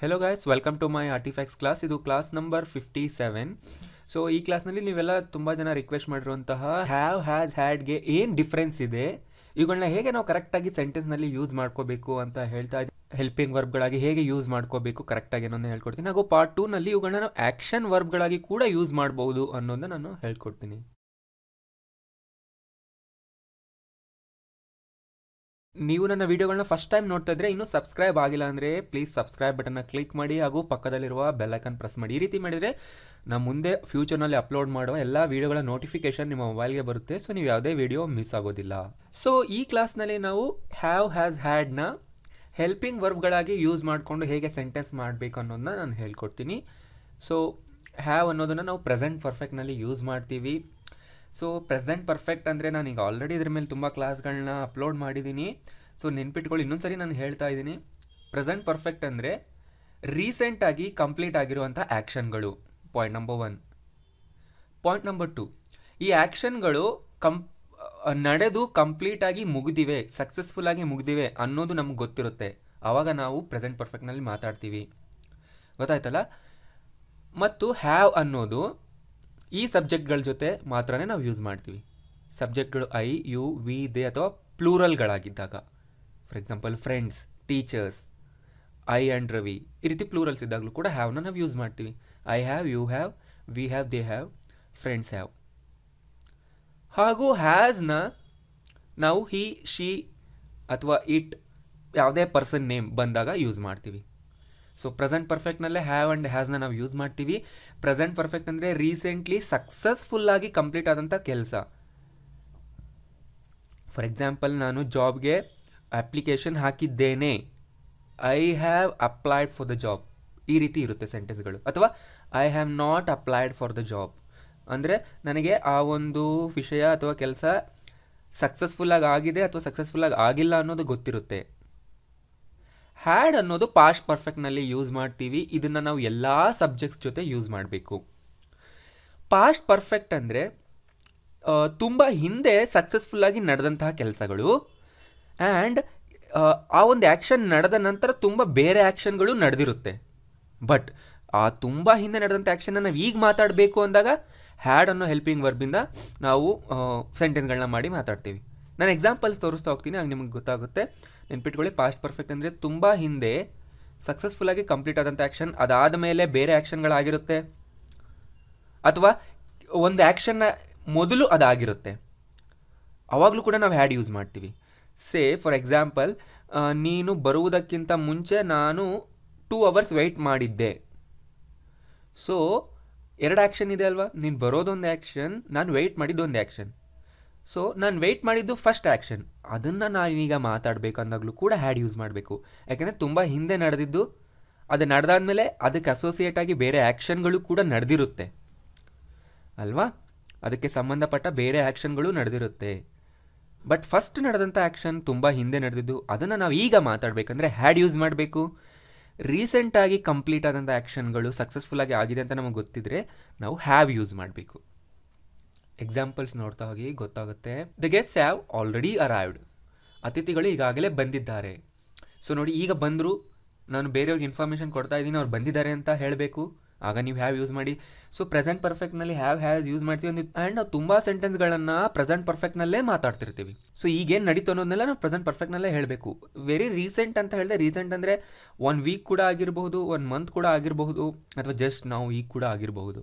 hello guys welcome to my artifacts class ಇದು class number fifty seven so ಈ ಕ್ಲಾಸ್ನಲ್ಲಿ ನೀವೆಲ್ಲ ತುಂಬ ಜನ ರಿಕ್ವೆಸ್ಟ್ ಮಾಡಿರುವಂತಹ ಹ್ಯಾವ್ ಹ್ಯಾಸ್ ಹ್ಯಾಡ್ಗೆ ಏನು ಡಿಫ್ರೆನ್ಸ್ ಇದೆ ಇವುಗಳನ್ನ ಹೇಗೆ ನಾವು ಕರೆಕ್ಟಾಗಿ ಸೆಂಟೆನ್ಸ್ನಲ್ಲಿ ಯೂಸ್ ಮಾಡ್ಕೋಬೇಕು ಅಂತ ಹೇಳ್ತಾ ಇದ್ದೆ ಹೆಲ್ಪಿಂಗ್ ವರ್ಬ್ಗಳಾಗಿ ಹೇಗೆ ಯೂಸ್ ಮಾಡ್ಕೋಬೇಕು ಕರೆಕ್ಟಾಗಿ ಅನ್ನೋದನ್ನ ಹೇಳ್ಕೊಡ್ತೀನಿ ಹಾಗೂ ಪಾರ್ಟ್ ಟೂನಲ್ಲಿ ಇವುಗಳನ್ನ ನಾವು ಆ್ಯಕ್ಷನ್ ವರ್ಬ್ಗಳಾಗಿ ಕೂಡ ಯೂಸ್ ಮಾಡ್ಬೋದು ಅನ್ನೋದನ್ನ ನಾನು ಹೇಳ್ಕೊಡ್ತೀನಿ ನೀವು ನನ್ನ ವಿಡಿಯೋಗಳನ್ನ ಫಸ್ಟ್ ಟೈಮ್ ನೋಡ್ತಾ ಇದ್ರೆ ಇನ್ನೂ ಸಬ್ಸ್ಕ್ರೈಬ್ ಆಗಿಲ್ಲ ಅಂದರೆ ಪ್ಲೀಸ್ ಸಬ್ಸ್ಕ್ರೈಬ್ ಬಟನ್ನ ಕ್ಲಿಕ್ ಮಾಡಿ ಹಾಗೂ ಪಕ್ಕದಲ್ಲಿರುವ ಬೆಲ್ಲೈಕನ್ ಪ್ರೆಸ್ ಮಾಡಿ ಈ ರೀತಿ ಮಾಡಿದರೆ ನಮ್ಮ ಮುಂದೆ ಫ್ಯೂಚರ್ನಲ್ಲಿ ಅಪ್ಲೋಡ್ ಮಾಡುವ ಎಲ್ಲ ವಿಡಿಯೋಗಳ ನೋಟಿಫಿಕೇಶನ್ ನಿಮ್ಮ ಮೊಬೈಲ್ಗೆ ಬರುತ್ತೆ ಸೊ ನೀವು ಯಾವುದೇ ವಿಡಿಯೋ ಮಿಸ್ ಆಗೋದಿಲ್ಲ ಸೊ ಈ ಕ್ಲಾಸ್ನಲ್ಲಿ ನಾವು ಹ್ಯಾವ್ ಹ್ಯಾಸ್ ಹ್ಯಾಡ್ನ ಹೆಲ್ಪಿಂಗ್ ವರ್ಬ್ಗಳಾಗಿ ಯೂಸ್ ಮಾಡಿಕೊಂಡು ಹೇಗೆ ಸೆಂಟೆನ್ಸ್ ಮಾಡಬೇಕು ಅನ್ನೋದನ್ನ ನಾನು ಹೇಳ್ಕೊಡ್ತೀನಿ ಸೊ ಹ್ಯಾವ್ ಅನ್ನೋದನ್ನು ನಾವು ಪ್ರೆಸೆಂಟ್ ಪರ್ಫೆಕ್ಟ್ನಲ್ಲಿ ಯೂಸ್ ಮಾಡ್ತೀವಿ ಸೊ ಪ್ರೆಸೆಂಟ್ ಪರ್ಫೆಕ್ಟ್ ಅಂದರೆ ನಾನು ಈಗ ಆಲ್ರೆಡಿ ಇದ್ರ ಮೇಲೆ ತುಂಬ ಕ್ಲಾಸ್ಗಳನ್ನ ಅಪ್ಲೋಡ್ ಮಾಡಿದ್ದೀನಿ ಸೊ ನೆನ್ಪಿಟ್ಕೊಳ್ಳಿ ಇನ್ನೊಂದ್ಸರಿ ನಾನು ಹೇಳ್ತಾ ಇದ್ದೀನಿ ಪ್ರೆಸೆಂಟ್ ಪರ್ಫೆಕ್ಟ್ ಅಂದರೆ ರೀಸೆಂಟಾಗಿ ಕಂಪ್ಲೀಟ್ ಆಗಿರುವಂಥ ಆ್ಯಕ್ಷನ್ಗಳು point number one point number two ಈ ಆ್ಯಕ್ಷನ್ಗಳು ಕಂ ನಡೆದು ಕಂಪ್ಲೀಟಾಗಿ ಮುಗಿದಿವೆ ಸಕ್ಸಸ್ಫುಲ್ಲಾಗಿ ಮುಗಿದಿವೆ ಅನ್ನೋದು ನಮ್ಗೆ ಗೊತ್ತಿರುತ್ತೆ ಆವಾಗ ನಾವು ಪ್ರೆಸೆಂಟ್ ಪರ್ಫೆಕ್ಟ್ನಲ್ಲಿ ಮಾತಾಡ್ತೀವಿ ಗೊತ್ತಾಯ್ತಲ್ಲ ಮತ್ತು ಹ್ಯಾವ್ ಅನ್ನೋದು ಈ ಸಬ್ಜೆಕ್ಟ್ಗಳ ಜೊತೆ ಮಾತ್ರನೇ ನಾವು ಯೂಸ್ ಮಾಡ್ತೀವಿ ಸಬ್ಜೆಕ್ಟ್ಗಳು ಐ ಯು ವಿ ದೆ ಅಥವಾ ಪ್ಲೂರಲ್ಗಳಾಗಿದ್ದಾಗ for example friends teachers I and Ravi ಈ ರೀತಿ ಪ್ಲೂರಲ್ಸ್ ಇದ್ದಾಗಲೂ ಕೂಡ ಹ್ಯಾವ್ನ ನಾವು ಯೂಸ್ ಮಾಡ್ತೀವಿ I have you have we have they have friends have ಹಾಗೂ ಹ್ಯಾಸ್ನ ನಾವು ಹಿ ಶಿ ಅಥವಾ ಇಟ್ ಯಾವುದೇ ಪರ್ಸನ್ ನೇಮ್ ಬಂದಾಗ ಯೂಸ್ ಮಾಡ್ತೀವಿ ಸೊ ಪ್ರೆಸೆಂಟ್ ಪರ್ಫೆಕ್ಟ್ನಲ್ಲೇ ಹ್ಯಾವ್ ಆ್ಯಂಡ್ ಹ್ಯಾಸ್ನ ನಾವು ಯೂಸ್ ಮಾಡ್ತೀವಿ ಪ್ರೆಸೆಂಟ್ ಪರ್ಫೆಕ್ಟ್ ಅಂದರೆ ರೀಸೆಂಟ್ಲಿ ಸಕ್ಸಸ್ಫುಲ್ಲಾಗಿ ಕಂಪ್ಲೀಟ್ ಆದಂಥ ಕೆಲಸ ಫಾರ್ ಎಕ್ಸಾಂಪಲ್ ನಾನು ಜಾಬ್ಗೆ ಅಪ್ಲಿಕೇಶನ್ ಹಾಕಿದ್ದೇನೆ I have applied for the job ಈ ರೀತಿ ಇರುತ್ತೆ ಸೆಂಟೆನ್ಸ್ಗಳು ಅಥವಾ I have not applied for the job ಅಂದರೆ ನನಗೆ ಆ ಒಂದು ವಿಷಯ ಅಥವಾ ಕೆಲಸ ಸಕ್ಸಸ್ಫುಲ್ಲಾಗಿ ಆಗಿದೆ ಅಥವಾ ಸಕ್ಸಸ್ಫುಲ್ಲಾಗಿ ಆಗಿಲ್ಲ ಅನ್ನೋದು ಗೊತ್ತಿರುತ್ತೆ ಹ್ಯಾಡ್ ಅನ್ನೋದು ಪಾಸ್ಟ್ ಪರ್ಫೆಕ್ಟ್ನಲ್ಲಿ ಯೂಸ್ ಮಾಡ್ತೀವಿ ಇದನ್ನು ನಾವು ಎಲ್ಲ ಸಬ್ಜೆಕ್ಟ್ಸ್ ಜೊತೆ ಯೂಸ್ ಮಾಡಬೇಕು ಪಾಸ್ಟ್ ಪರ್ಫೆಕ್ಟ್ ಅಂದರೆ ತುಂಬ ಹಿಂದೆ ಸಕ್ಸಸ್ಫುಲ್ಲಾಗಿ ನಡೆದಂತಹ ಕೆಲಸಗಳು ಆ್ಯಂಡ್ ಆ ಒಂದು ಆ್ಯಕ್ಷನ್ ನಡೆದ ನಂತರ ತುಂಬ ಬೇರೆ ಆ್ಯಕ್ಷನ್ಗಳು ನಡೆದಿರುತ್ತೆ ಬಟ್ ಆ ತುಂಬ ಹಿಂದೆ ನಡೆದಂಥ ಆ್ಯಕ್ಷನ್ನ ನಾವು ಈಗ ಮಾತಾಡಬೇಕು ಅಂದಾಗ ಹ್ಯಾಡ್ ಅನ್ನೋ ಹೆಲ್ಪಿಂಗ್ ವರ್ಬಿಂದ ನಾವು ಸೆಂಟೆನ್ಸ್ಗಳನ್ನ ಮಾಡಿ ಮಾತಾಡ್ತೀವಿ ನಾನು ಎಕ್ಸಾಂಪಲ್ಸ್ ತೋರಿಸ್ತಾ ಹೋಗ್ತೀನಿ ಆಗ ನಿಮಗೆ ಗೊತ್ತಾಗುತ್ತೆ ನೆನ್ಪಿಟ್ಕೊಳ್ಳಿ ಪಾಸ್ಟ್ ಪರ್ಫೆಕ್ಟ್ ಅಂದರೆ ತುಂಬ ಹಿಂದೆ ಸಕ್ಸಸ್ಫುಲ್ಲಾಗಿ ಕಂಪ್ಲೀಟ್ ಆದಂಥ ಆ್ಯಕ್ಷನ್ ಅದಾದ ಮೇಲೆ ಬೇರೆ ಆ್ಯಕ್ಷನ್ಗಳಾಗಿರುತ್ತೆ ಅಥವಾ ಒಂದು ಆ್ಯಕ್ಷನ್ನ ಮೊದಲು ಅದಾಗಿರುತ್ತೆ ಅವಾಗಲೂ ಕೂಡ ನಾವು ಹ್ಯಾಡ್ ಯೂಸ್ ಮಾಡ್ತೀವಿ ಸೇ ಫಾರ್ ಎಕ್ಸಾಂಪಲ್ ನೀನು ಬರುವುದಕ್ಕಿಂತ ಮುಂಚೆ ನಾನು ಟೂ ಅವರ್ಸ್ ವೆಯ್ಟ್ ಮಾಡಿದ್ದೆ ಸೊ ಎರಡು ಆ್ಯಕ್ಷನ್ ಇದೆ ಅಲ್ವಾ ನೀನು ಬರೋದೊಂದು ಆ್ಯಕ್ಷನ್ ನಾನು ವೆಯ್ಟ್ ಮಾಡಿದ್ದೊಂದು ಆ್ಯಕ್ಷನ್ ಸೊ ನಾನು ವೆಯ್ಟ್ ಮಾಡಿದ್ದು ಫಸ್ಟ್ ಆ್ಯಕ್ಷನ್ ಅದನ್ನು ನಾನೀಗ ಮಾತಾಡಬೇಕಂದಾಗಲೂ ಕೂಡ ಹ್ಯಾಡ್ ಯೂಸ್ ಮಾಡಬೇಕು ಯಾಕೆಂದರೆ ತುಂಬ ಹಿಂದೆ ನಡೆದಿದ್ದು ಅದು ನಡೆದಾದ್ಮೇಲೆ ಅದಕ್ಕೆ ಅಸೋಸಿಯೇಟ್ ಆಗಿ ಬೇರೆ ಆ್ಯಕ್ಷನ್ಗಳು ಕೂಡ ನಡೆದಿರುತ್ತೆ ಅಲ್ವಾ ಅದಕ್ಕೆ ಸಂಬಂಧಪಟ್ಟ ಬೇರೆ ಆ್ಯಕ್ಷನ್ಗಳು ನಡೆದಿರುತ್ತೆ ಬಟ್ ಫಸ್ಟ್ ನಡೆದಂಥ ಆ್ಯಕ್ಷನ್ ತುಂಬ ಹಿಂದೆ ನಡೆದಿದ್ದು ಅದನ್ನು ನಾವು ಈಗ ಮಾತಾಡಬೇಕಂದ್ರೆ ಹ್ಯಾಡ್ ಯೂಸ್ ಮಾಡಬೇಕು ರೀಸೆಂಟಾಗಿ ಕಂಪ್ಲೀಟ್ ಆದಂಥ ಆ್ಯಕ್ಷನ್ಗಳು ಸಕ್ಸಸ್ಫುಲ್ಲಾಗಿ ಆಗಿದೆ ಅಂತ ನಮಗೆ ಗೊತ್ತಿದ್ರೆ ನಾವು ಹ್ಯಾವ್ ಯೂಸ್ ಮಾಡಬೇಕು ಎಕ್ಸಾಂಪಲ್ಸ್ ನೋಡ್ತಾ ಹೋಗಿ ಗೊತ್ತಾಗುತ್ತೆ the guest have already arrived ಅತಿಥಿಗಳು ಈಗಾಗಲೇ ಬಂದಿದ್ದಾರೆ ಸೊ ನೋಡಿ ಈಗ ಬಂದರು ನಾನು ಬೇರೆಯವ್ರಿಗೆ ಇನ್ಫಾರ್ಮೇಷನ್ ಕೊಡ್ತಾ ಇದ್ದೀನಿ ಅವ್ರು ಬಂದಿದ್ದಾರೆ ಅಂತ ಹೇಳಬೇಕು ಆಗ ನೀವು ಹ್ಯಾವ್ ಯೂಸ್ ಮಾಡಿ ಸೊ ಪ್ರೆಸೆಂಟ್ ಪರ್ಫೆಕ್ಟ್ನಲ್ಲಿ ಹ್ಯಾವ್ ಹ್ಯಾಸ್ ಯೂಸ್ ಮಾಡ್ತೀವಿ ಅಂದಿದ್ದು ಆ್ಯಂಡ್ ನಾವು ತುಂಬ ಸೆಂಟೆನ್ಸ್ಗಳನ್ನು ಪ್ರೆಸೆಂಟ್ ಪರ್ಫೆಕ್ಟ್ನಲ್ಲೇ ಮಾತಾಡ್ತಿರ್ತೀವಿ ಸೊ ಈಗೇನು ನಡೀತು ಅನ್ನೋದನ್ನೆಲ್ಲ ನಾವು ಪ್ರೆಸೆಂಟ್ ಪರ್ಫೆಕ್ಟ್ನಲ್ಲೇ ಹೇಳಬೇಕು ವೆರಿ ರೀಸೆಂಟ್ ಅಂತ ಹೇಳಿದೆ ರೀಸೆಂಟ್ ಅಂದರೆ ಒನ್ ವೀಕ್ ಕೂಡ ಆಗಿರಬಹುದು ಒನ್ ಮಂತ್ ಕೂಡ ಆಗಿರಬಹುದು ಅಥವಾ ಜಸ್ಟ್ ನಾವು ಈಗ ಕೂಡ ಆಗಿರಬಹುದು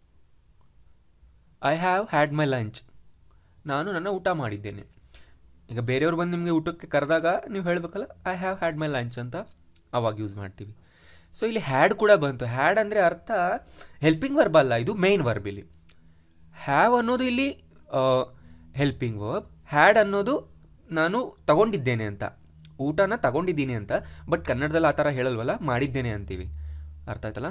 I have had my lunch ನಾನು ನನ್ನ ಊಟ ಮಾಡಿದ್ದೇನೆ ಈಗ ಬೇರೆಯವ್ರು ಬಂದು ನಿಮಗೆ ಊಟಕ್ಕೆ ಕರೆದಾಗ ನೀವು ಹೇಳಬೇಕಲ್ಲ I have had my lunch ಅಂತ ಅವಾಗ ಯೂಸ್ ಮಾಡ್ತೀವಿ ಸೊ ಇಲ್ಲಿ ಹ್ಯಾಡ್ ಕೂಡ ಬಂತು ಹ್ಯಾಡ್ ಅಂದರೆ ಅರ್ಥ ಹೆಲ್ಪಿಂಗ್ ವರ್ಬ್ ಅಲ್ಲ ಇದು ಮೇನ್ ವರ್ಬ್ ಇಲ್ಲಿ ಹ್ಯಾವ್ ಅನ್ನೋದು ಇಲ್ಲಿ ಹೆಲ್ಪಿಂಗ್ ವರ್ಬ್ ಹ್ಯಾಡ್ ಅನ್ನೋದು ನಾನು ತಗೊಂಡಿದ್ದೇನೆ ಅಂತ ಊಟನ ತಗೊಂಡಿದ್ದೀನಿ ಅಂತ ಬಟ್ ಕನ್ನಡದಲ್ಲಿ ಆ ಥರ ಹೇಳಲ್ವಲ್ಲ ಮಾಡಿದ್ದೇನೆ ಅಂತೀವಿ ಅರ್ಥ ಆಯ್ತಲ್ಲ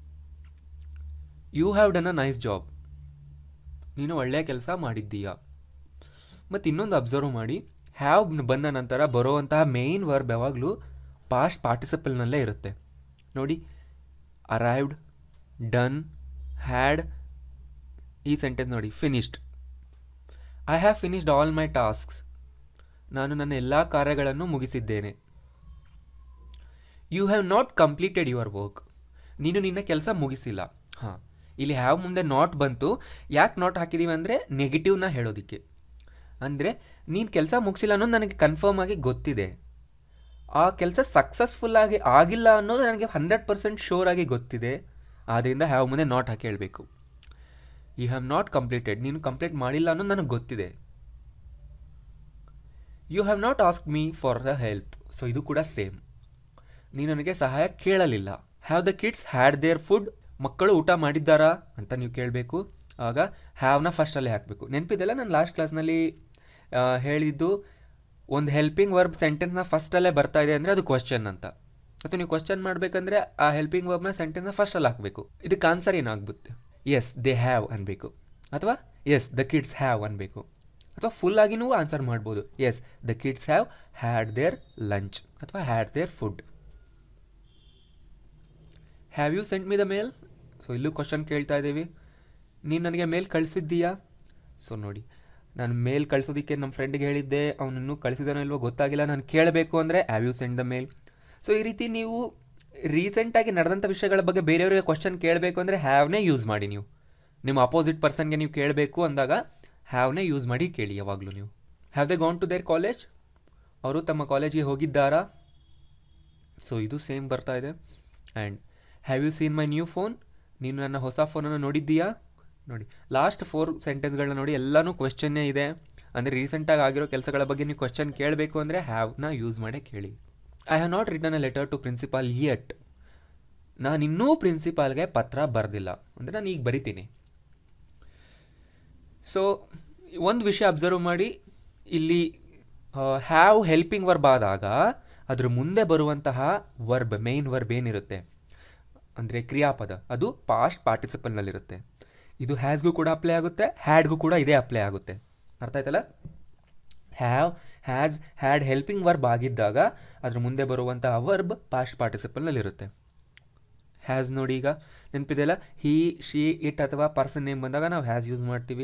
you have done a nice job ನೀನು ಒಳ್ಳೆಯ ಕೆಲಸ ಮಾಡಿದ್ದೀಯಾ ಮತ್ತು ಇನ್ನೊಂದು ಅಬ್ಸರ್ವ್ ಮಾಡಿ ಹ್ಯಾವ್ ಬಂದ ನಂತರ ಬರುವಂತಹ ಮೇಯ್ನ್ ವರ್ಬ್ ಯಾವಾಗಲೂ ಪಾಸ್ಟ್ ಪಾರ್ಟಿಸಿಪಲ್ನಲ್ಲೇ ಇರುತ್ತೆ ನೋಡಿ ಅರೈವ್ಡ್ ಡನ್ ಹ್ಯಾಡ್ ಈ ಸೆಂಟೆನ್ಸ್ ನೋಡಿ finished I have finished all my tasks ನಾನು ನನ್ನ ಎಲ್ಲ ಕಾರ್ಯಗಳನ್ನು ಮುಗಿಸಿದ್ದೇನೆ you have not completed your work ನೀನು ನಿನ್ನ ಕೆಲಸ ಮುಗಿಸಿಲ್ಲ ಹಾಂ ಇಲ್ಲಿ ಹ್ಯಾವ್ ಮುಂದೆ ನಾಟ್ ಬಂತು ಯಾಕೆ ನಾಟ್ ಹಾಕಿದ್ದೀವಿ ಅಂದರೆ ನೆಗೆಟಿವ್ನ ಹೇಳೋದಕ್ಕೆ ಅಂದರೆ ನೀನು ಕೆಲಸ ಮುಗಿಸಿಲ್ಲ ಅನ್ನೋದು ನನಗೆ ಕನ್ಫರ್ಮ್ ಆಗಿ ಗೊತ್ತಿದೆ ಆ ಕೆಲಸ ಸಕ್ಸಸ್ಫುಲ್ ಆಗಿ ಆಗಿಲ್ಲ ಅನ್ನೋದು ನನಗೆ ಹಂಡ್ರೆಡ್ ಪರ್ಸೆಂಟ್ ಶೋರ್ ಆಗಿ ಗೊತ್ತಿದೆ ಆದ್ದರಿಂದ ಹ್ಯಾವ್ ಮುಂದೆ ನಾಟ್ ಹಾಕಿ ಹೇಳಬೇಕು ಯು ಹ್ಯಾವ್ ನಾಟ್ ಕಂಪ್ಲೀಟೆಡ್ ನೀನು ಕಂಪ್ಲೀಟ್ ಮಾಡಿಲ್ಲ ಅನ್ನೋದು ನನಗೆ ಗೊತ್ತಿದೆ you have not ask me for the help so ಇದು ಕೂಡ ಸೇಮ್ ನೀನು ನನಗೆ ಸಹಾಯ ಕೇಳಲಿಲ್ಲ have the kids had their food ಮಕ್ಕಳು ಊಟ ಮಾಡಿದ್ದಾರಾ ಅಂತ ನೀವು ಕೇಳಬೇಕು ಆಗ ಹ್ಯಾವ್ನ ಫಸ್ಟಲ್ಲೇ ಹಾಕಬೇಕು ನೆನಪಿದೆಲ್ಲ ನಾನು ಲಾಸ್ಟ್ ಕ್ಲಾಸ್ನಲ್ಲಿ ಹೇಳಿದ್ದು ಒಂದು ಹೆಲ್ಪಿಂಗ್ ವರ್ಬ್ ಸೆಂಟೆನ್ಸ್ನ ಫಸ್ಟಲ್ಲೇ ಬರ್ತಾ ಇದೆ ಅಂದರೆ ಅದು ಕ್ವಶನ್ ಅಂತ ಮತ್ತು ನೀವು ಕ್ವಶನ್ ಮಾಡಬೇಕಂದ್ರೆ ಆ ಹೆಲ್ಪಿಂಗ್ ವರ್ಬ್ನ ಸೆಂಟೆನ್ಸ್ನ ಫಸ್ಟಲ್ಲಿ ಹಾಕಬೇಕು ಇದಕ್ಕೆ ಆನ್ಸರ್ ಏನಾಗ್ಬಿಡುತ್ತೆ ಎಸ್ ದೇ ಹ್ಯಾವ್ ಅನ್ಬೇಕು ಅಥವಾ ಎಸ್ ದ ಕಿಡ್ಸ್ ಹ್ಯಾವ್ ಅನ್ಬೇಕು ಅಥವಾ ಫುಲ್ ಆಗಿನೂ ಆನ್ಸರ್ ಮಾಡ್ಬೋದು yes the kids have had their lunch ಅಥವಾ had their food have you sent me the mail so ಇಲ್ಲೂ ಕ್ವಶನ್ ಕೇಳ್ತಾ ಇದ್ದೀವಿ ನೀನು ನನಗೆ ಮೇಲ್ ಕಳಿಸಿದ್ದೀಯಾ ಸೊ ನೋಡಿ ನಾನು ಮೇಲ್ ಕಳಿಸೋದಕ್ಕೆ ನಮ್ಮ ಫ್ರೆಂಡ್ಗೆ ಹೇಳಿದ್ದೆ ಅವನನ್ನು ಕಳಿಸಿದಾನೋ ಇಲ್ವೋ ಗೊತ್ತಾಗಿಲ್ಲ ನಾನು ಕೇಳಬೇಕು ಅಂದರೆ have you send the mail so ಈ ರೀತಿ ನೀವು ರೀಸೆಂಟಾಗಿ ನಡೆದಂಥ ವಿಷಯಗಳ ಬಗ್ಗೆ ಬೇರೆಯವರಿಗೆ ಕ್ವಶನ್ ಕೇಳಬೇಕು ಅಂದರೆ ಹ್ಯಾವ್ನೇ ಯೂಸ್ ಮಾಡಿ ನೀವು ನಿಮ್ಮ ಅಪೋಸಿಟ್ ಪರ್ಸನ್ಗೆ ನೀವು ಕೇಳಬೇಕು ಅಂದಾಗ ಹ್ಯಾವ್ನೇ ಯೂಸ್ ಮಾಡಿ ಕೇಳಿ ಯಾವಾಗಲೂ ನೀವು have they gone to their college ಅವರು ತಮ್ಮ ಕಾಲೇಜಿಗೆ ಹೋಗಿದ್ದಾರಾ ಸೊ ಇದು ಸೇಮ್ ಬರ್ತಾ ಇದೆ and have you seen my new phone ನೀನು ನನ್ನ ಹೊಸ ಫೋನನ್ನು ನೋಡಿದ್ದೀಯಾ ನೋಡಿ ಲಾಸ್ಟ್ ಫೋರ್ ಸೆಂಟೆನ್ಸ್ಗಳನ್ನ ನೋಡಿ ಎಲ್ಲನೂ ಕ್ವೆಶ್ಚನ್ನೇ ಇದೆ ಅಂದರೆ ರೀಸೆಂಟಾಗಿ ಆಗಿರೋ ಕೆಲಸಗಳ ಬಗ್ಗೆ ನೀವು ಕ್ವೆಶ್ಚನ್ ಕೇಳಬೇಕು ಅಂದರೆ ಹ್ಯಾವ್ನ ಯೂಸ್ ಮಾಡೇ ಕೇಳಿ I have not return a letter to principal yet ನಾನು ಇನ್ನೂ ಪ್ರಿನ್ಸಿಪಾಲ್ಗೆ ಪತ್ರ ಬರೆದಿಲ್ಲ ಅಂದರೆ ನಾನು ಈಗ ಬರಿತೀನಿ ಸೊ ಒಂದು ವಿಷಯ ಅಬ್ಸರ್ವ್ ಮಾಡಿ ಇಲ್ಲಿ ಹ್ಯಾವ್ ಹೆಲ್ಪಿಂಗ್ ವರ್ಬ್ ಆದಾಗ ಅದ್ರ ಮುಂದೆ ಬರುವಂತಹ ವರ್ಬ್ ಮೇನ್ ವರ್ಬ್ ಏನಿರುತ್ತೆ ಅಂದರೆ ಕ್ರಿಯಾಪದ ಅದು ಪಾಸ್ಟ್ ಪಾರ್ಟಿಸಿಪಲ್ನಲ್ಲಿರುತ್ತೆ ಇದು ಹ್ಯಾಸ್ಗೂ ಕೂಡ ಅಪ್ಲೈ ಆಗುತ್ತೆ ಹ್ಯಾಡ್ಗೂ ಕೂಡ ಇದೇ ಅಪ್ಲೈ ಆಗುತ್ತೆ ಅರ್ಥ ಆಯ್ತಲ್ಲ have has had helping verb ಆಗಿದ್ದಾಗ ಅದ್ರ ಮುಂದೆ ಬರುವಂತಹ ವರ್ಬ್ ಪಾಸ್ಟ್ ಪಾರ್ಟಿಸಿಪಲ್ನಲ್ಲಿರುತ್ತೆ ಹ್ಯಾಸ್ ನೋಡಿ ಈಗ ನೆನಪಿದೆಯಲ್ಲ ಹಿ ಶಿ ಇಟ್ ಅಥವಾ ಪರ್ಸನ್ ನೇಮ್ ಬಂದಾಗ ನಾವು ಹ್ಯಾಸ್ ಯೂಸ್ ಮಾಡ್ತೀವಿ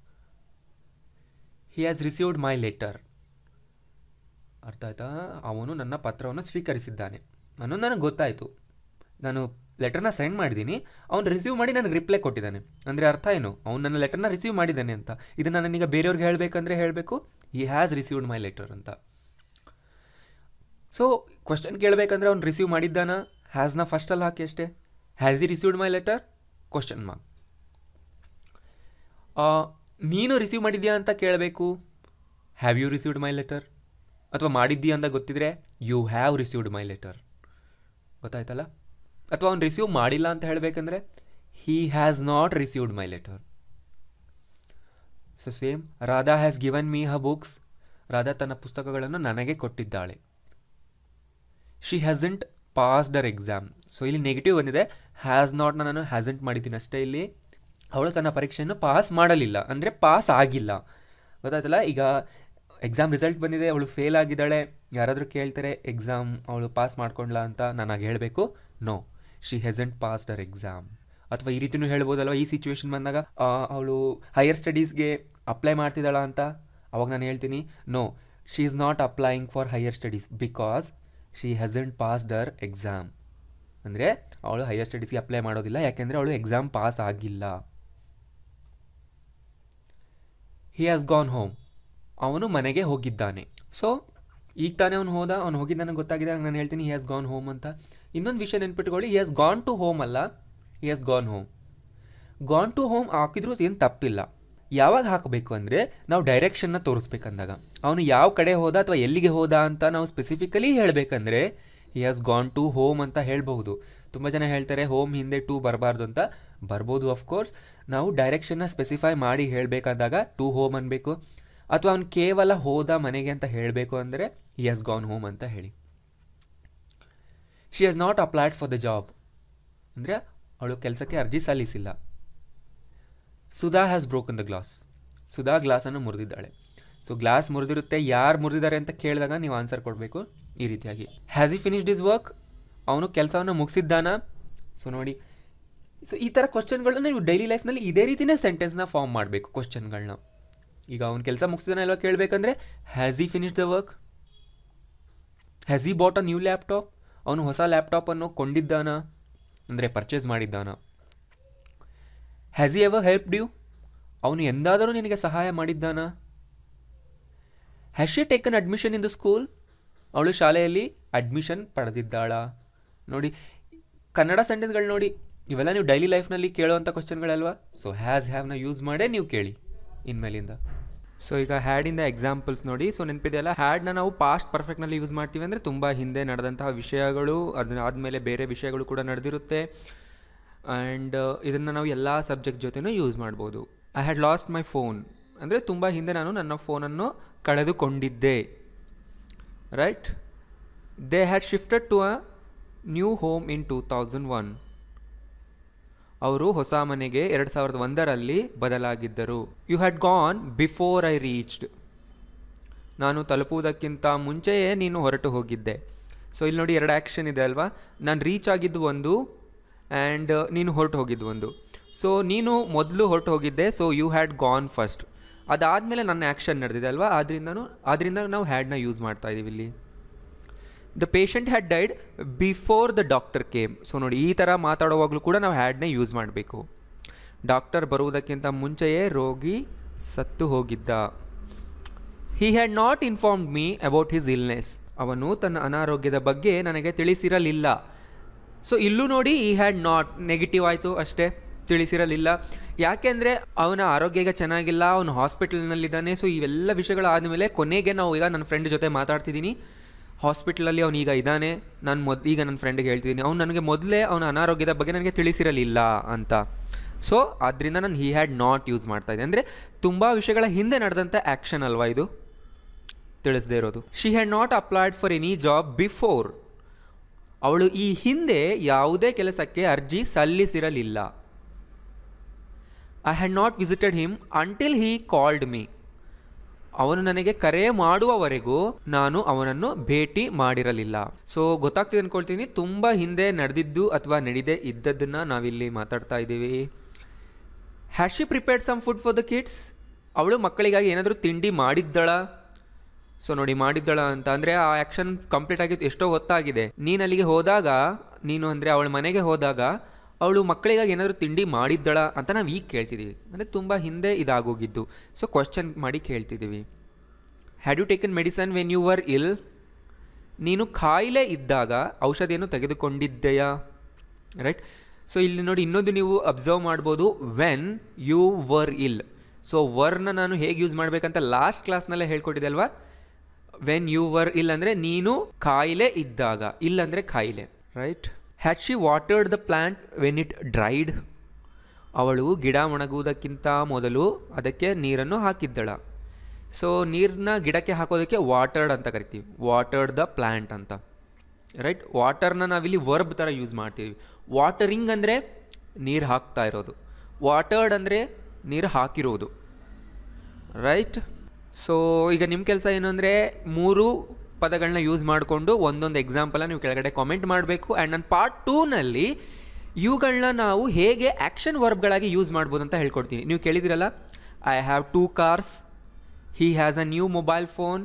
he has received my letter ಅರ್ಥ ಆಯ್ತಾ ಅವನು ನನ್ನ ಪತ್ರವನ್ನು ಸ್ವೀಕರಿಸಿದ್ದಾನೆ ಅನ್ನೋದು ನನಗೆ ಗೊತ್ತಾಯಿತು ನಾನು ಲೆಟರ್ನ ಸೆಂಡ್ ಮಾಡಿದ್ದೀನಿ ಅವ್ನು ರಿಸೀವ್ ಮಾಡಿ ನನಗೆ ರಿಪ್ಲೈ ಕೊಟ್ಟಿದ್ದಾನೆ ಅಂದರೆ ಅರ್ಥ ಏನು ಅವ್ನು ನನ್ನ ಲೆಟರ್ನ ರಿಸೀವ್ ಮಾಡಿದ್ದಾನೆ ಅಂತ ಇದನ್ನು ನಾನೀಗ ಬೇರೆಯವ್ರಿಗೆ ಹೇಳಬೇಕಂದ್ರೆ ಹೇಳಬೇಕು he has received my letter ಅಂತ ಸೊ ಕ್ವಶನ್ ಕೇಳಬೇಕಂದ್ರೆ ಅವ್ನು ರಿಸೀವ್ ಮಾಡಿದ್ದಾನ ಹ್ಯಾಸ್ನ ಫಸ್ಟಲ್ಲಿ ಹಾಕಿ ಅಷ್ಟೇ has he received my letter question mark ನೀನು ರಿಸೀವ್ ಮಾಡಿದ್ಯಾ ಅಂತ ಕೇಳಬೇಕು have you received my letter ಅಥವಾ ಮಾಡಿದ್ದೀಯಾ ಅಂತ ಗೊತ್ತಿದ್ರೆ you have received my letter ಗೊತ್ತಾಯ್ತಲ್ಲ ಅಥವಾ ಅವ್ನು ರಿಸೀವ್ ಮಾಡಿಲ್ಲ ಅಂತ ಹೇಳಬೇಕಂದ್ರೆ he has not received my letter so same Radha has given me her books Radha ತನ್ನ ಪುಸ್ತಕಗಳನ್ನು ನನಗೆ ಕೊಟ್ಟಿದ್ದಾಳೆ she hasn't pass their exam so ಇಲ್ಲಿ ನೆಗೆಟಿವ್ ಬಂದಿದೆ ಹ್ಯಾಸ್ ನಾಟ್ನ ನಾನು ಹ್ಯಾಸಂಟ್ ಮಾಡಿದ್ದೀನಿ ಅಷ್ಟೇ ಇಲ್ಲಿ ಅವಳು ತನ್ನ ಪರೀಕ್ಷೆಯನ್ನು ಪಾಸ್ ಮಾಡಲಿಲ್ಲ ಅಂದರೆ ಪಾಸ್ ಆಗಿಲ್ಲ ಗೊತ್ತಾಯ್ತಲ್ಲ ಈಗ ಎಕ್ಸಾಮ್ ರಿಸಲ್ಟ್ ಬಂದಿದೆ ಅವಳು ಫೇಲ್ ಆಗಿದ್ದಾಳೆ ಯಾರಾದರೂ ಕೇಳ್ತಾರೆ ಎಕ್ಸಾಮ್ ಅವಳು ಪಾಸ್ ಮಾಡ್ಕೊಂಡ್ಲಾ ಅಂತ ನಾನು ಹೇಳಬೇಕು no she hasn't pass their exam ಅಥವಾ ಈ ರೀತಿಯೂ ಹೇಳ್ಬೋದಲ್ವ ಈ ಸಿಚುವೇಶನ್ ಬಂದಾಗ ಅವಳು ಹೈಯರ್ ಸ್ಟಡೀಸ್ಗೆ ಅಪ್ಲೈ ಮಾಡ್ತಿದ್ದಾಳ ಅಂತ ಅವಾಗ ನಾನು ಹೇಳ್ತೀನಿ no she is not applying for higher studies because she hasn't pass their exam ಅಂದರೆ ಅವಳು ಹೈಯರ್ ಸ್ಟಡೀಸ್ಗೆ ಅಪ್ಲೈ ಮಾಡೋದಿಲ್ಲ ಯಾಕೆಂದರೆ ಅವಳು ಎಕ್ಸಾಮ್ ಪಾಸ್ ಆಗಿಲ್ಲ ಹಿ ಹ್ಯಾಸ್ ಗಾನ್ ಹೋಮ್ ಅವನು ಮನೆಗೆ ಹೋಗಿದ್ದಾನೆ ಸೊ ಈಗ ತಾನೇ ಅವ್ನು ಹೋದ ಅವ್ನು ಹೋಗಿದ್ದು ನನಗೆ ಗೊತ್ತಾಗಿದೆ ನಾನು ಹೇಳ್ತೀನಿ ಹಿ ಹ್ಯಾಸ್ ಗಾನ್ ಹೋಮ್ ಅಂತ ಇನ್ನೊಂದು ವಿಷಯ ನೆನ್ಪಿಟ್ಕೊಳ್ಳಿ he has gone to home ಅಲ್ಲ he has gone home gone to home ಹಾಕಿದ್ರೂ ಏನು ತಪ್ಪಿಲ್ಲ ಯಾವಾಗ ಹಾಕಬೇಕು ಅಂದರೆ ನಾವು ಡೈರೆಕ್ಷನ್ನ ತೋರಿಸ್ಬೇಕಂದಾಗ ಅವನು ಯಾವ ಕಡೆ ಹೋದ ಅಥವಾ ಎಲ್ಲಿಗೆ ಹೋದ ಅಂತ ನಾವು ಸ್ಪೆಸಿಫಿಕಲಿ ಹೇಳಬೇಕಂದ್ರೆ he has gone to home ಅಂತ ಹೇಳ್ಬಹುದು ತುಂಬ ಜನ ಹೇಳ್ತಾರೆ ಹೋಮ್ ಹಿಂದೆ ಟು ಬರಬಾರ್ದು ಅಂತ ಬರ್ಬೋದು ಅಫ್ಕೋರ್ಸ್ ನಾವು ಡೈರೆಕ್ಷನ್ನ ಸ್ಪೆಸಿಫೈ ಮಾಡಿ ಹೇಳಬೇಕಾದಾಗ ಟು ಹೋಮ್ ಅನ್ಬೇಕು ಅಥವಾ ಅವ್ನು ಕೇವಲ ಹೋದ ಮನೆಗೆ ಅಂತ ಹೇಳಬೇಕು ಅಂದರೆ ಹಿ ಹ್ಯಾಸ್ ಗಾನ್ ಹೋಮ್ ಅಂತ ಹೇಳಿ she has not applied for the job ಅಂದರೆ ಅವಳು ಕೆಲಸಕ್ಕೆ ಅರ್ಜಿ ಸಲ್ಲಿಸಿಲ್ಲ Sudha has broken the glass Sudha ಗ್ಲಾಸನ್ನು ಮುರಿದಿದ್ದಾಳೆ ಸೊ ಗ್ಲಾಸ್ ಮುರಿದಿರುತ್ತೆ ಯಾರು ಮುರಿದಿದ್ದಾರೆ ಅಂತ ಕೇಳಿದಾಗ ನೀವು ಆನ್ಸರ್ ಕೊಡಬೇಕು ಈ ರೀತಿಯಾಗಿ has he finished his work ಅವನು ಕೆಲಸವನ್ನು ಮುಗಿಸಿದ್ದಾನ ಸೊ ನೋಡಿ ಸೊ ಈ ಥರ ಕ್ವಶನ್ಗಳನ್ನ ನೀವು ಡೈಲಿ ಲೈಫ್ನಲ್ಲಿ ಇದೇ ರೀತಿಯೇ ಸೆಂಟೆನ್ಸ್ನ ಫಾರ್ಮ್ ಮಾಡಬೇಕು ಕ್ವಶನ್ಗಳನ್ನ ಈಗ ಅವ್ನು ಕೆಲಸ ಮುಗಿಸಿದಾನ ಇಲ್ವಾ ಕೇಳಬೇಕಂದ್ರೆ has he finish the work has he bought a new laptop ಅವನು ಹೊಸ ಲ್ಯಾಪ್ಟಾಪನ್ನು ಕೊಂಡಿದ್ದಾನ ಅಂದರೆ ಪರ್ಚೇಸ್ ಮಾಡಿದ್ದಾನ has he ever helped you ಅವನು ಎಂದಾದರೂ ನಿನಗೆ ಸಹಾಯ ಮಾಡಿದ್ದಾನ has she taken admission in the school ಅವಳು ಶಾಲೆಯಲ್ಲಿ ಅಡ್ಮಿಷನ್ ಪಡೆದಿದ್ದಾಳ ನೋಡಿ ಕನ್ನಡ ಸೆಂಟೆನ್ಸ್ಗಳು ನೋಡಿ ಇವೆಲ್ಲ ನೀವು ಡೈಲಿ ಲೈಫ್ನಲ್ಲಿ ಕೇಳುವಂಥ ಕ್ವಶನ್ಗಳಲ್ವಾ ಸೊ ಹ್ಯಾಸ್ ಹ್ಯಾವ್ನ ಯೂಸ್ ಮಾಡೇ ನೀವು ಕೇಳಿ ಇನ್ಮೇಲಿಂದ ಸೊ ಈಗ ಹ್ಯಾಡಿಂದ ಎಕ್ಸಾಂಪಲ್ಸ್ ನೋಡಿ ಸೊ ನೆನಪಿದೆಯಲ್ಲ ಹ್ಯಾಡ್ನ ನಾವು ಪಾಸ್ಟ್ ಪರ್ಫೆಕ್ಟ್ನಲ್ಲಿ ಯೂಸ್ ಮಾಡ್ತೀವಿ ಅಂದರೆ ತುಂಬ ಹಿಂದೆ ನಡೆದಂತಹ ವಿಷಯಗಳು ಅದನ್ನ ಆದಮೇಲೆ ಬೇರೆ ವಿಷಯಗಳು ಕೂಡ ನಡೆದಿರುತ್ತೆ ಆ್ಯಂಡ್ ಇದನ್ನು ನಾವು ಎಲ್ಲ ಸಬ್ಜೆಕ್ಟ್ ಜೊತೆನೂ ಯೂಸ್ ಮಾಡ್ಬೋದು I had lost my phone ಅಂದರೆ ತುಂಬ ಹಿಂದೆ ನಾನು ನನ್ನ ಫೋನನ್ನು ಕಳೆದುಕೊಂಡಿದ್ದೆ right they had shifted to a new home in two thousand one ಅವರು ಹೊಸ ಮನೆಗೆ ಎರಡು ಸಾವಿರದ ಒಂದರಲ್ಲಿ ಬದಲಾಗಿದ್ದರು you had gone before I reached ನಾನು ತಲುಪುವುದಕ್ಕಿಂತ ಮುಂಚೆಯೇ ನೀನು ಹೊರಟು ಹೋಗಿದ್ದೆ ಸೊ ಇಲ್ಲಿ ನೋಡಿ ಎರಡು ಆ್ಯಕ್ಷನ್ ಇದೆ ಅಲ್ವಾ ನಾನು ರೀಚ್ ಆಗಿದ್ದು ಒಂದು ಆ್ಯಂಡ್ ನೀನು ಹೊರಟು ಹೋಗಿದ್ದು ಒಂದು ಸೊ ನೀನು ಮೊದಲು ಹೊರಟು ಹೋಗಿದ್ದೆ so you had gone first ಅದಾದಮೇಲೆ ನನ್ನ ಆ್ಯಕ್ಷನ್ ನಡೆದಿದೆ ಅಲ್ವಾ ಆದ್ರಿಂದನೂ ಆದ್ರಿಂದ ನಾವು ಹ್ಯಾಡ್ನ ಯೂಸ್ ಮಾಡ್ತಾ ಇದ್ದೀವಿ ಇಲ್ಲಿ the patient had died before the doctor came so ನೋಡಿ ಈ ಥರ ಮಾತಾಡುವಾಗಲೂ ಕೂಡ ನಾವು ಹ್ಯಾಡ್ನೇ ಯೂಸ್ ಮಾಡಬೇಕು ಡಾಕ್ಟರ್ ಬರುವುದಕ್ಕಿಂತ ಮುಂಚೆಯೇ ರೋಗಿ ಸತ್ತು ಹೋಗಿದ್ದ he had not informed me about his illness ಅವನು ತನ್ನ ಅನಾರೋಗ್ಯದ ಬಗ್ಗೆ ನನಗೆ ತಿಳಿಸಿರಲಿಲ್ಲ ಸೊ ಇಲ್ಲೂ ನೋಡಿ ಈ ಹ್ಯಾಡ್ ನಾಟ್ ನೆಗೆಟಿವ್ ಆಯಿತು ಅಷ್ಟೇ ತಿಳಿಸಿರಲಿಲ್ಲ ಯಾಕೆಂದರೆ ಅವನ ಆರೋಗ್ಯ ಈಗ ಚೆನ್ನಾಗಿಲ್ಲ ಅವನು ಹಾಸ್ಪಿಟಲ್ನಲ್ಲಿದ್ದಾನೆ ಸೊ ಇವೆಲ್ಲ ವಿಷಯಗಳಾದಮೇಲೆ ಕೊನೆಗೆ ನಾವು ಈಗ ನನ್ನ ಫ್ರೆಂಡ್ ಜೊತೆ ಮಾತಾಡ್ತಿದ್ದೀನಿ ಹಾಸ್ಪಿಟ್ಲಲ್ಲಿ ಅವನು ಈಗ ಇದ್ದಾನೆ ನಾನು ಮೊದ್ ಈಗ ನನ್ನ ಫ್ರೆಂಡಿಗೆ ಹೇಳ್ತಿದ್ದೀನಿ ಅವ್ನು ನನಗೆ ಮೊದಲೇ ಅವನ ಅನಾರೋಗ್ಯದ ಬಗ್ಗೆ ನನಗೆ ತಿಳಿಸಿರಲಿಲ್ಲ ಅಂತ ಸೊ ಆದ್ದರಿಂದ ನಾನು ಹಿ ಹ್ಯಾಡ್ ನಾಟ್ ಯೂಸ್ ಮಾಡ್ತಾ ಇದ್ದೆ ಅಂದರೆ ತುಂಬ ವಿಷಯಗಳ ಹಿಂದೆ ನಡೆದಂಥ ಆ್ಯಕ್ಷನ್ ಅಲ್ವಾ ಇದು ತಿಳಿಸದೇ ಇರೋದು she had not applied for any job before ಅವಳು ಈ ಹಿಂದೆ ಯಾವುದೇ ಕೆಲಸಕ್ಕೆ ಅರ್ಜಿ ಸಲ್ಲಿಸಿರಲಿಲ್ಲ I had not visited him until he called me ಅವನು ನನಗೆ ಕರೆ ಮಾಡುವವರೆಗೂ ನಾನು ಅವನನ್ನು ಭೇಟಿ ಮಾಡಿರಲಿಲ್ಲ ಸೊ ಗೊತ್ತಾಗ್ತಿದೆ ಅಂದ್ಕೊಳ್ತೀನಿ ತುಂಬ ಹಿಂದೆ ನಡೆದಿದ್ದು ಅಥವಾ ನಡೆದೇ ಇದ್ದದ್ದನ್ನು ನಾವಿಲ್ಲಿ ಮಾತಾಡ್ತಾ ಇದ್ದೀವಿ had she prepared some food for the kids ಅವಳು ಮಕ್ಕಳಿಗಾಗಿ ಏನಾದರೂ ತಿಂಡಿ ಮಾಡಿದ್ದಳ ಸೊ ನೋಡಿ ಮಾಡಿದ್ದಳ ಅಂತ ಅಂದರೆ ಆ ಆ್ಯಕ್ಷನ್ ಕಂಪ್ಲೀಟ್ ಆಗಿದ್ದು ಎಷ್ಟೋ ಹೊತ್ತಾಗಿದೆ ನೀನು ಅಲ್ಲಿಗೆ ಹೋದಾಗ ನೀನು ಅಂದರೆ ಅವಳ ಮನೆಗೆ ಹೋದಾಗ ಅವಳು ಮಕ್ಕಳಿಗಾಗಿ ಏನಾದರೂ ತಿಂಡಿ ಮಾಡಿದ್ದಳ ಅಂತ ನಾವು ಈಗ ಕೇಳ್ತಿದ್ದೀವಿ ಅಂದರೆ ತುಂಬ ಹಿಂದೆ ಇದಾಗೋಗಿದ್ದು ಸೊ ಕ್ವಶನ್ ಮಾಡಿ ಕೇಳ್ತಿದ್ದೀವಿ had you taken medicine when you were ill ನೀನು ಕಾಯಿಲೆ ಇದ್ದಾಗ ಔಷಧಿಯನ್ನು ತೆಗೆದುಕೊಂಡಿದ್ದೆಯಾ ರೈಟ್ ಸೊ ಇಲ್ಲಿ ನೋಡಿ ಇನ್ನೊಂದು ನೀವು ಅಬ್ಸರ್ವ್ ಮಾಡ್ಬೋದು when you were ill so ವರ್ನ ನಾನು ಹೇಗೆ ಯೂಸ್ ಮಾಡಬೇಕಂತ ಲಾಸ್ಟ್ ಕ್ಲಾಸ್ನಲ್ಲೇ ಹೇಳ್ಕೊಟ್ಟಿದ್ದೆ ಅಲ್ವಾ ವೆನ್ ಯು ವರ್ ಇಲ್ ಅಂದರೆ ನೀನು ಕಾಯಿಲೆ ಇದ್ದಾಗ ಇಲ್ಲಂದರೆ ಕಾಯಿಲೆ right had she watered the plant when it dried ಅವಳು ಗಿಡ ಒಣಗುವುದಕ್ಕಿಂತ ಮೊದಲು ಅದಕ್ಕೆ ನೀರನ್ನು ಹಾಕಿದ್ದಳ ಸೊ ನೀರನ್ನ ಗಿಡಕ್ಕೆ ಹಾಕೋದಕ್ಕೆ ವಾಟರ್ಡ್ ಅಂತ ಕರಿತೀವಿ ವಾಟರ್ಡ್ ದ ಪ್ಲ್ಯಾಂಟ್ ಅಂತ ರೈಟ್ ವಾಟರ್ನ ನಾವಿಲ್ಲಿ ವರ್ಬ್ ಥರ ಯೂಸ್ ಮಾಡ್ತೀವಿ ವಾಟರಿಂಗ್ ಅಂದರೆ ನೀರು ಹಾಕ್ತಾ ಇರೋದು ವಾಟರ್ಡ್ ಅಂದರೆ ನೀರು ಹಾಕಿರೋದು ರೈಟ್ ಸೊ ಈಗ ನಿಮ್ಮ ಕೆಲಸ ಏನು ಅಂದರೆ ಮೂರು ಪದಗಳನ್ನ ಯೂಸ್ ಮಾಡಿಕೊಂಡು ಒಂದೊಂದು ಎಕ್ಸಾಂಪಲನ್ನು ನೀವು ಕೆಳಗಡೆ ಕಾಮೆಂಟ್ ಮಾಡಬೇಕು ಆ್ಯಂಡ್ ನನ್ನ ಪಾರ್ಟ್ ಟೂನಲ್ಲಿ ಇವುಗಳನ್ನ ನಾವು ಹೇಗೆ ಆ್ಯಕ್ಷನ್ ವರ್ಬ್ಗಳಾಗಿ ಯೂಸ್ ಮಾಡ್ಬೋದು ಅಂತ ಹೇಳ್ಕೊಡ್ತೀನಿ ನೀವು ಕೇಳಿದಿರಲ್ಲ I have two cars he has a new mobile phone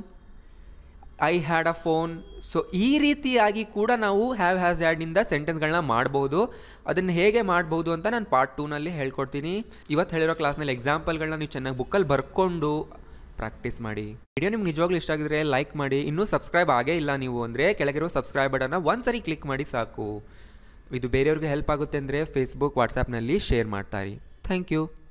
I had a phone so ಈ ರೀತಿಯಾಗಿ ಕೂಡ ನಾವು ಹ್ಯಾವ್ ಹ್ಯಾಸ್ ಹ್ಯಾಡ್ನಿಂದ ಸೆಂಟೆನ್ಸ್ಗಳನ್ನ ಮಾಡ್ಬೋದು ಅದನ್ನು ಹೇಗೆ ಮಾಡ್ಬೋದು ಅಂತ ನಾನು ಪಾರ್ಟ್ ಟೂನಲ್ಲಿ ಹೇಳ್ಕೊಡ್ತೀನಿ ಇವತ್ತು ಹೇಳಿರೋ ಕ್ಲಾಸ್ನಲ್ಲಿ ಎಕ್ಸಾಂಪಲ್ಗಳನ್ನ ನೀವು ಚೆನ್ನಾಗಿ ಬುಕ್ಕಲ್ಲಿ ಬರ್ಕೊಂಡು ಪ್ರಾಕ್ಟೀಸ್ ಮಾಡಿ ವಿಡಿಯೋ ನಿಮ್ಗೆ ನಿಜವಾಗ್ಲೂ ಇಷ್ಟ ಆಗಿದ್ರೆ ಲೈಕ್ ಮಾಡಿ ಇನ್ನೂ ಸಬ್ಸ್ಕ್ರೈಬ್ ಆಗೇ ಇಲ್ಲ ನೀವು ಅಂದರೆ ಕೆಳಗಿರೋ ಸಬ್ಸ್ಕ್ರೈಬ್ ಬಟನ್ನ ಒಂದು ಸರಿ ಕ್ಲಿಕ್ ಮಾಡಿ ಸಾಕು ಇದು ಬೇರೆಯವ್ರಿಗೆ ಹೆಲ್ಪ್ ಆಗುತ್ತೆ ಅಂದರೆ ಫೇಸ್ಬುಕ್ ವಾಟ್ಸಾಪ್ನಲ್ಲಿ ಶೇರ್ ಮಾಡ್ತಾರೆ ಥ್ಯಾಂಕ್ ಯು